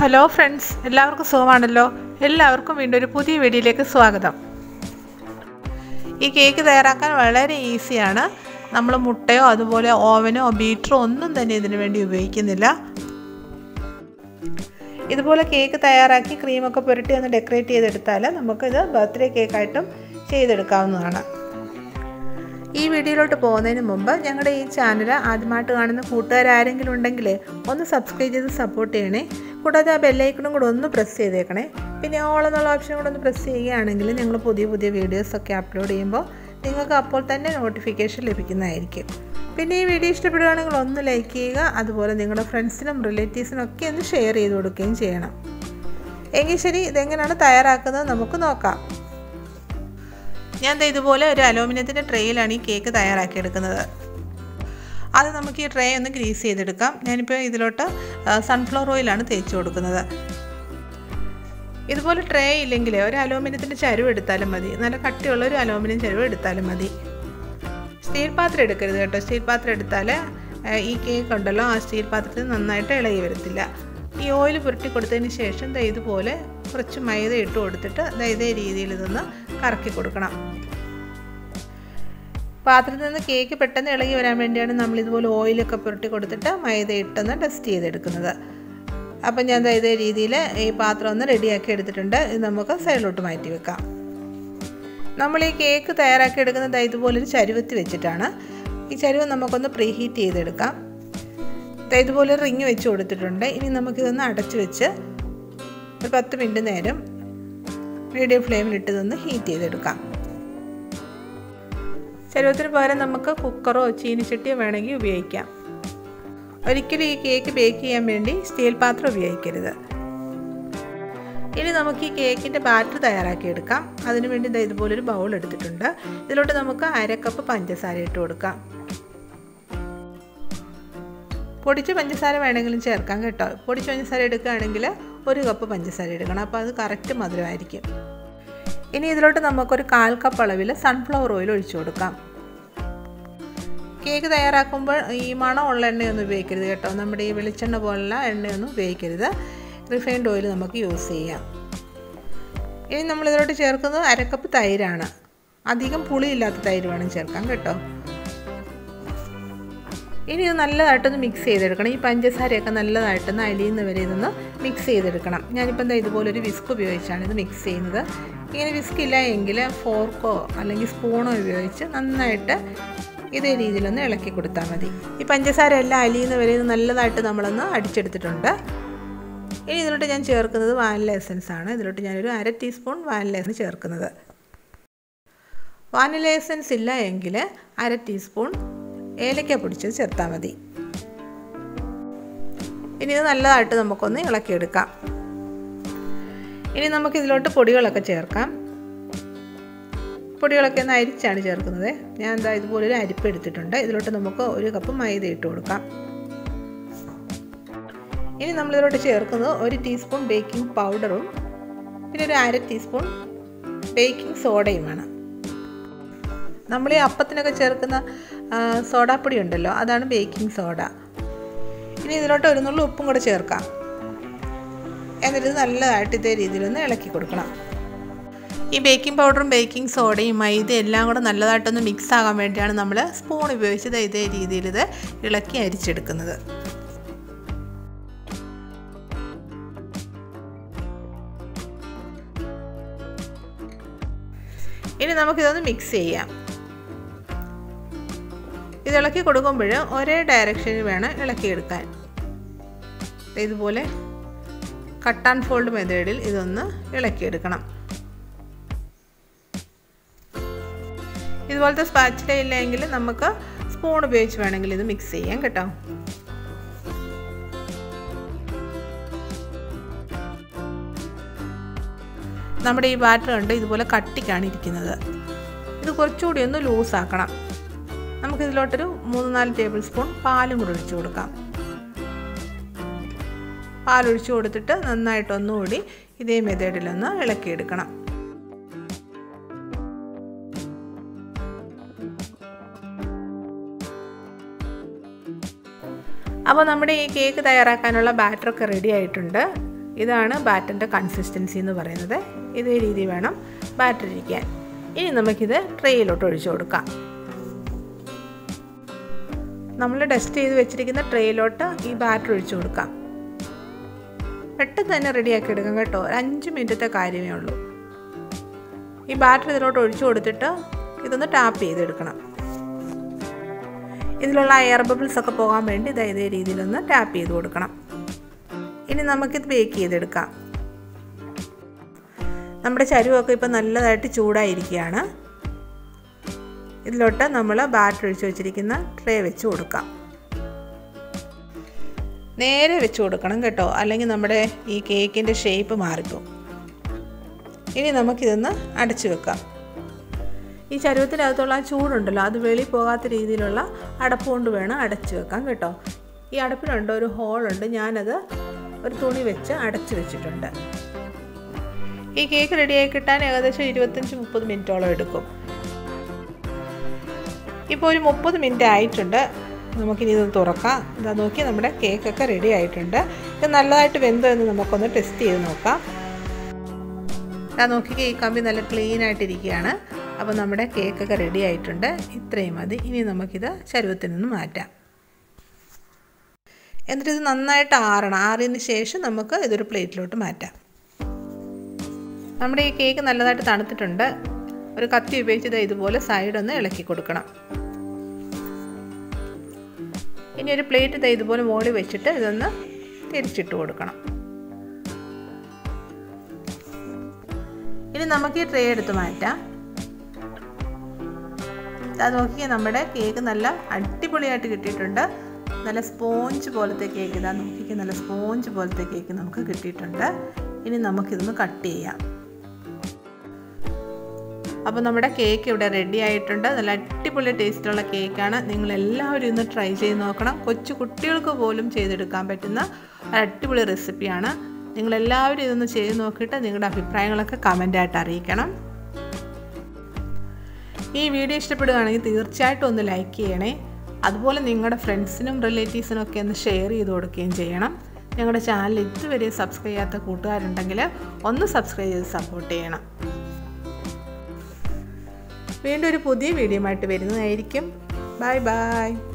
hello friends എല്ലാവർക്കും സുഖമാണല്ലോ എല്ലാവർക്കും വീണ്ടും ഒരു പുതിയ വീഡിയോയിലേക്ക് സ്വാഗതം ഈ കേക്ക് തയ്യാറാക്കാൻ വളരെ ഈസിയാണ് നമ്മൾ മുട്ടയോ അതുപോലെ ഓവനോ ബീറ്ററോ ഒന്നും തന്നെ ഇതിനു വേണ്ടി ഉപയോഗിക്കുന്നില്ല ഇതുപോലെ കേക്ക് തയ്യാറാക്കി ക്രീമൊക്കെ പുരട്ടി ഒന്ന് ഡെക്കറേറ്റ് ചെയ്തെടുത്താൽ നമുക്കിത് ബർത്ത്ഡേ കേക്കായിട്ടും ചെയ്തെടുക്കാവുന്നതാണ് ഈ വീഡിയോയിലോട്ട് പോകുന്നതിന് മുമ്പ് ഞങ്ങളുടെ ഈ ചാനൽ ആദ്യമായിട്ട് കാണുന്ന കൂട്ടുകാരാരെങ്കിലും ഉണ്ടെങ്കിൽ ഒന്ന് സബ്സ്ക്രൈബ് ചെയ്ത് സപ്പോർട്ട് ചെയ്യണേ കൂടാതെ ആ ബെല്ലൈക്കണും കൂടെ ഒന്ന് പ്രസ് ചെയ്തേക്കണേ പിന്നെ ഓൾ എന്നുള്ള ഓപ്ഷൻ കൂടെ ഒന്ന് പ്രസ് ചെയ്യുകയാണെങ്കിൽ ഞങ്ങൾ പുതിയ പുതിയ വീഡിയോസൊക്കെ അപ്ലോഡ് ചെയ്യുമ്പോൾ നിങ്ങൾക്ക് അപ്പോൾ തന്നെ നോട്ടിഫിക്കേഷൻ ലഭിക്കുന്നതായിരിക്കും പിന്നെ ഈ വീഡിയോ ഇഷ്ടപ്പെടുകയാണെങ്കിൽ ഒന്ന് ലൈക്ക് ചെയ്യുക അതുപോലെ നിങ്ങളുടെ ഫ്രണ്ട്സിനും റിലേറ്റീവ്സിനും ഒക്കെ ഒന്ന് ഷെയർ ചെയ്ത് കൊടുക്കുകയും ചെയ്യണം എങ്കിൽ ശരി ഇതെങ്ങനെയാണ് തയ്യാറാക്കുന്നത് നമുക്ക് നോക്കാം ഞാൻ ഇതുപോലെ ഒരു അലൂമിനിയത്തിൻ്റെ ട്രേയിലാണ് ഈ കേക്ക് തയ്യാറാക്കിയെടുക്കുന്നത് അത് നമുക്ക് ഈ ട്രേ ഒന്ന് ഗ്രീസ് ചെയ്തെടുക്കാം ഞാനിപ്പോൾ ഇതിലോട്ട് സൺഫ്ലവർ ഓയിലാണ് തേച്ച് കൊടുക്കുന്നത് ഇതുപോലെ ട്രേ ഇല്ലെങ്കിൽ ഒരു അലൂമിനിയത്തിൻ്റെ ചരുവ് എടുത്താലും മതി നല്ല കട്ടിയുള്ള ഒരു അലൂമിനിയം ചരുവ് എടുത്താലും മതി സ്റ്റീൽ പാത്രം എടുക്കരുത് കേട്ടോ സ്റ്റീൽ പാത്രം എടുത്താൽ ഈ കേക്ക് ഉണ്ടല്ലോ ആ സ്റ്റീൽ പാത്രത്തിൽ നന്നായിട്ട് ഇളകി വരത്തില്ല ഈ ഓയിൽ പുരട്ടി കൊടുത്തതിന് ശേഷം ദാ ഇതുപോലെ കുറച്ച് മൈദ ഇട്ട് കൊടുത്തിട്ട് ദാ ഇതേ രീതിയിൽ ഇതൊന്ന് കറക്കി കൊടുക്കണം പാത്രത്തിൽ നിന്ന് കേക്ക് പെട്ടെന്ന് ഇളകി വരാൻ വേണ്ടിയാണ് നമ്മൾ ഇതുപോലെ ഓയിലൊക്കെ പുരട്ടി കൊടുത്തിട്ട് മൈദ ഇട്ടൊന്ന് ടെസ്റ്റ് ചെയ്തെടുക്കുന്നത് അപ്പം ഞാൻ ദാ ഇതേ രീതിയിൽ ഈ പാത്രം ഒന്ന് റെഡിയാക്കി എടുത്തിട്ടുണ്ട് ഇത് നമുക്ക് സൈഡിലോട്ട് മാറ്റി വെക്കാം നമ്മൾ ഈ കേക്ക് തയ്യാറാക്കി എടുക്കുന്നത് ഇതുപോലൊരു ചരുവത്തി വെച്ചിട്ടാണ് ഈ ചരുവ് നമുക്കൊന്ന് പ്രീ ഹീറ്റ് ചെയ്തെടുക്കാം ഇതുപോലെ റിങ് വെച്ച് കൊടുത്തിട്ടുണ്ട് ഇനി നമുക്കിതൊന്ന് അടച്ചു വെച്ച് ഒരു പത്ത് മിനിറ്റ് നേരം മീഡിയം ഫ്ലെയിമിലിട്ട് ഇതൊന്ന് ഹീറ്റ് ചെയ്തെടുക്കാം ചരുവത്തിന് പകരം നമുക്ക് കുക്കറോ ചീനിച്ചട്ടിയോ വേണമെങ്കിൽ ഉപയോഗിക്കാം ഒരിക്കലും ഈ കേക്ക് ബേക്ക് ചെയ്യാൻ വേണ്ടി സ്റ്റീൽ പാത്രം ഉപയോഗിക്കരുത് ഇനി നമുക്ക് ഈ കേക്കിൻ്റെ ബാറ്റർ തയ്യാറാക്കി എടുക്കാം അതിനു വേണ്ടി ഇതാ ഇതുപോലൊരു ബൗൾ എടുത്തിട്ടുണ്ട് ഇതിലോട്ട് നമുക്ക് അര കപ്പ് പഞ്ചസാര ഇട്ട് കൊടുക്കാം പൊടിച്ച പഞ്ചസാര വേണമെങ്കിലും ചേർക്കാം കേട്ടോ പൊടിച്ച പഞ്ചസാര എടുക്കുകയാണെങ്കിൽ ഒരു കപ്പ് പഞ്ചസാര എടുക്കണം അപ്പോൾ അത് കറക്റ്റ് മധുരമായിരിക്കും ഇനി ഇതിലോട്ട് നമുക്കൊരു കാൽ കപ്പ് അളവിൽ സൺഫ്ലവർ ഓയിൽ ഒഴിച്ചു കൊടുക്കാം കേക്ക് തയ്യാറാക്കുമ്പോൾ ഈ മണമുള്ള എണ്ണയൊന്നും ഉപയോഗിക്കരുത് കേട്ടോ നമ്മുടെ ഈ വെളിച്ചെണ്ണ പോലുള്ള എണ്ണയൊന്നും ഉപയോഗിക്കരുത് റിഫൈൻഡ് ഓയിൽ നമുക്ക് യൂസ് ചെയ്യാം ഇനി നമ്മൾ ഇതിലോട്ട് ചേർക്കുന്നത് അരക്കപ്പ് തൈരാണ് അധികം പുളിയില്ലാത്ത തൈര് വേണം ചേർക്കാൻ കേട്ടോ ഇനി ഇത് നല്ലതായിട്ടൊന്ന് മിക്സ് ചെയ്തെടുക്കണം ഈ പഞ്ചസാരയൊക്കെ നല്ലതായിട്ടൊന്ന് അലിയുന്ന വരെ ഇതൊന്ന് മിക്സ് ചെയ്തെടുക്കണം ഞാനിപ്പോൾ എന്താ ഇതുപോലൊരു വിസ്ക് ഉപയോഗിച്ചാണ് ഇത് മിക്സ് ചെയ്യുന്നത് ഇങ്ങനെ വിസ്ക് ഇല്ല എങ്കിൽ ഫോർക്കോ അല്ലെങ്കിൽ സ്പൂണോ ഉപയോഗിച്ച് നന്നായിട്ട് ഇതേ രീതിയിലൊന്ന് ഇളക്കി കൊടുത്താൽ മതി ഈ പഞ്ചസാര എല്ലാം അലിയുന്ന വരെ ഇത് നല്ലതായിട്ട് നമ്മളൊന്ന് അടിച്ചെടുത്തിട്ടുണ്ട് ഇനി ഇതിലോട്ട് ഞാൻ ചേർക്കുന്നത് വാനില എസൻസ് ആണ് ഇതിലോട്ട് ഞാനൊരു അര ടീസ്പൂൺ വാനില എസൻസ് ചേർക്കുന്നത് വാനില എസൻസ് ഇല്ല എങ്കിൽ അര ടീസ്പൂൺ ഏലക്ക പൊടിച്ചത് ചേർത്താൽ മതി ഇനി ഇത് നല്ലതായിട്ട് നമുക്കൊന്ന് ഇളക്കിയെടുക്കാം ഇനി നമുക്ക് ഇതിലോട്ട് പൊടികളൊക്കെ ചേർക്കാം പൊടികളൊക്കെ ഒന്ന് അരിച്ചാണ് ചേർക്കുന്നത് ഞാൻ എന്താ ഇതുപോലെ ഒരു അരിപ്പ് എടുത്തിട്ടുണ്ട് ഇതിലോട്ട് നമുക്ക് ഒരു കപ്പ് മൈദ ഇട്ട് കൊടുക്കാം ഇനി നമ്മളിതിലോട്ട് ചേർക്കുന്നത് ഒരു ടീസ്പൂൺ ബേക്കിംഗ് പൗഡറും പിന്നെ ഒരു അര ടീസ്പൂൺ ബേക്കിംഗ് സോഡയുമാണ് നമ്മൾ ഈ അപ്പത്തിനൊക്കെ ചേർക്കുന്ന സോഡാപ്പൊടി ഉണ്ടല്ലോ അതാണ് ബേക്കിംഗ് സോഡ ഇനി ഇതിലോട്ട് ഒരു നുള്ളു ഉപ്പും കൂടെ ചേർക്കാം എന്നിട്ട് ഇത് നല്ലതായിട്ട് ഇതേ രീതിയിലൊന്ന് ഇളക്കി കൊടുക്കണം ഈ ബേക്കിംഗ് പൗഡറും ബേക്കിംഗ് സോഡയും മൈദ എല്ലാം കൂടെ നല്ലതായിട്ടൊന്ന് മിക്സ് ആകാൻ വേണ്ടിയാണ് നമ്മൾ സ്പൂൺ ഉപയോഗിച്ച് ഇതേ രീതിയിൽ ഇത് ഇളക്കി അരിച്ചെടുക്കുന്നത് ഇനി നമുക്കിതൊന്ന് മിക്സ് ചെയ്യാം ഇത് ഇളക്കി കൊടുക്കുമ്പോൾ ഒരേ ഡയറക്ഷനിൽ വേണം ഇളക്കിയെടുക്കാൻ ഇതുപോലെ കട്ട് ആൻഡ് ഫോൾഡ് മെത്തേഡിൽ ഇതൊന്ന് ഇളക്കിയെടുക്കണം ഇതുപോലത്തെ സ്പാച്ചില ഇല്ലെങ്കിൽ നമുക്ക് സ്പൂൺ ഉപയോഗിച്ച് വേണമെങ്കിൽ ഇത് മിക്സ് ചെയ്യാം കേട്ടോ നമ്മുടെ ഈ ബാറ്റർ ഉണ്ട് ഇതുപോലെ കട്ടിക്കാണ് ഇരിക്കുന്നത് ഇത് കുറച്ചുകൂടി ഒന്ന് ലൂസാക്കണം നമുക്കിതിലോട്ടൊരു മൂന്ന് നാല് ടേബിൾ സ്പൂൺ പാലും കൂടി ഒഴിച്ചു കൊടുക്കാം പാലൊഴിച്ചു കൊടുത്തിട്ട് നന്നായിട്ട് ഒന്നുകൂടി ഇതേ മെത്തേഡിലൊന്ന് ഇളക്കിയെടുക്കണം അപ്പോൾ നമ്മുടെ ഈ കേക്ക് തയ്യാറാക്കാനുള്ള ബാറ്ററൊക്കെ റെഡി ആയിട്ടുണ്ട് ഇതാണ് ബാറ്ററിൻ്റെ കൺസിസ്റ്റൻസി എന്ന് പറയുന്നത് ഇതേ രീതി വേണം ബാറ്റർ ഇരിക്കാൻ ഇനി നമുക്കിത് ട്രേയിലോട്ട് ഒഴിച്ചു കൊടുക്കാം നമ്മൾ ടെസ്റ്റ് ചെയ്ത് വെച്ചിരിക്കുന്ന ട്രേയിലോട്ട് ഈ ബാറ്റർ ഒഴിച്ചു കൊടുക്കാം പെട്ടെന്ന് തന്നെ റെഡിയാക്കി എടുക്കാം കേട്ടോ ഒരു അഞ്ച് മിനിറ്റത്തെ കാര്യമേ ഉള്ളൂ ഈ ബാറ്റർ ഇതിലോട്ട് ഒഴിച്ചു കൊടുത്തിട്ട് ഇതൊന്ന് ടാപ്പ് ചെയ്തെടുക്കണം ഇതിലുള്ള എയർ ബബിൾസ് ഒക്കെ പോകാൻ വേണ്ടി ഇതാ ഇതേ രീതിയിലൊന്ന് ടാപ്പ് ചെയ്ത് കൊടുക്കണം ഇനി നമുക്കിത് ബേക്ക് ചെയ്തെടുക്കാം നമ്മുടെ ചരുവൊക്കെ ഇപ്പോൾ നല്ലതായിട്ട് ചൂടായിരിക്കുകയാണ് ഇതിലോട്ട് നമ്മൾ ബാറ്റർ ഒഴിച്ച് വെച്ചിരിക്കുന്ന ട്രേ വെച്ച് കൊടുക്കാം നേരെ വെച്ച് കൊടുക്കണം കേട്ടോ അല്ലെങ്കിൽ നമ്മുടെ ഈ കേക്കിൻ്റെ ഷേപ്പ് മാറിപ്പോവും ഇനി നമുക്കിതൊന്ന് അടച്ചു വെക്കാം ഈ ചരുവത്തിനകത്തുള്ള ആ ചൂടുണ്ടല്ലോ അത് വെളി പോകാത്ത രീതിയിലുള്ള അടപ്പ് കൊണ്ട് വേണം അടച്ചു വെക്കാൻ കേട്ടോ ഈ അടപ്പിനുണ്ട് ഒരു ഹോളുണ്ട് ഞാനത് ഒരു തുണി വെച്ച് അടച്ചു വെച്ചിട്ടുണ്ട് ഈ കേക്ക് റെഡിയായി കിട്ടാൻ ഏകദേശം ഇരുപത്തഞ്ച് മുപ്പത് മിനിറ്റോളം എടുക്കും ഇപ്പോൾ ഒരു മുപ്പത് മിനിറ്റ് ആയിട്ടുണ്ട് നമുക്കിനി ഇത് തുറക്കാം ഇതാ നോക്കി നമ്മുടെ കേക്കൊക്കെ റെഡി ആയിട്ടുണ്ട് ഇത് നല്ലതായിട്ട് വെന്തോ എന്ന് നമുക്കൊന്ന് ടെസ്റ്റ് ചെയ്ത് നോക്കാം ഇതാ നോക്കിക്കേ ഈ കമ്പി നല്ല ക്ലീൻ ആയിട്ടിരിക്കുകയാണ് അപ്പോൾ നമ്മുടെ കേക്കൊക്കെ റെഡി ആയിട്ടുണ്ട് ഇത്രയും മതി ഇനി നമുക്കിത് ചരുവത്തിൽ നിന്ന് മാറ്റാം എന്നിട്ട് ഇത് നന്നായിട്ട് ആറണം ആറിയതിന് ശേഷം നമുക്ക് ഇതൊരു പ്ലേറ്റിലോട്ട് മാറ്റാം നമ്മുടെ ഈ കേക്ക് നല്ലതായിട്ട് തണുത്തിട്ടുണ്ട് ഒരു കത്തി ഉപയോഗിച്ച് ഇത് ഇതുപോലെ സൈഡ് ഒന്ന് ഇളക്കി കൊടുക്കണം ഇനി ഒരു പ്ലേറ്റ് ഇത് ഇതുപോലെ മോളി വെച്ചിട്ട് ഇതൊന്ന് തിരിച്ചിട്ട് കൊടുക്കണം ഇനി നമുക്ക് ഈ ട്രേ എടുത്ത് മാറ്റാം അത് നോക്കിയാൽ നമ്മുടെ കേക്ക് നല്ല അടിപൊളിയായിട്ട് കിട്ടിയിട്ടുണ്ട് നല്ല സ്പോഞ്ച് പോലത്തെ കേക്ക് ഇതാ നോക്കിയാൽ നല്ല സ്പോഞ്ച് പോലത്തെ കേക്ക് നമുക്ക് കിട്ടിയിട്ടുണ്ട് ഇനി നമുക്കിതൊന്ന് കട്ട് ചെയ്യാം അപ്പോൾ നമ്മുടെ കേക്ക് ഇവിടെ റെഡി ആയിട്ടുണ്ട് നല്ല അടിപൊളി ടേസ്റ്റുള്ള കേക്കാണ് നിങ്ങൾ എല്ലാവരും ഇന്ന് ട്രൈ ചെയ്ത് നോക്കണം കൊച്ചു കുട്ടികൾക്ക് പോലും ചെയ്തെടുക്കാൻ പറ്റുന്ന ഒരു അടിപൊളി റെസിപ്പിയാണ് നിങ്ങളെല്ലാവരും ഇതൊന്ന് ചെയ്ത് നോക്കിയിട്ട് നിങ്ങളുടെ അഭിപ്രായങ്ങളൊക്കെ കമൻ്റായിട്ട് അറിയിക്കണം ഈ വീഡിയോ ഇഷ്ടപ്പെടുകയാണെങ്കിൽ തീർച്ചയായിട്ടും ഒന്ന് ലൈക്ക് ചെയ്യണേ അതുപോലെ നിങ്ങളുടെ ഫ്രണ്ട്സിനും റിലേറ്റീവ്സിനും ഒക്കെ ഒന്ന് ഷെയർ ചെയ്ത് കൊടുക്കുകയും ചെയ്യണം ഞങ്ങളുടെ ചാനൽ ഇതുവരെ സബ്സ്ക്രൈബ് ചെയ്യാത്ത കൂട്ടുകാരുണ്ടെങ്കിൽ ഒന്ന് സബ്സ്ക്രൈബ് ചെയ്ത് സപ്പോർട്ട് ചെയ്യണം വീണ്ടും ഒരു പുതിയ വീഡിയോ ആയിട്ട് വരുന്നതായിരിക്കും ബൈ ബൈ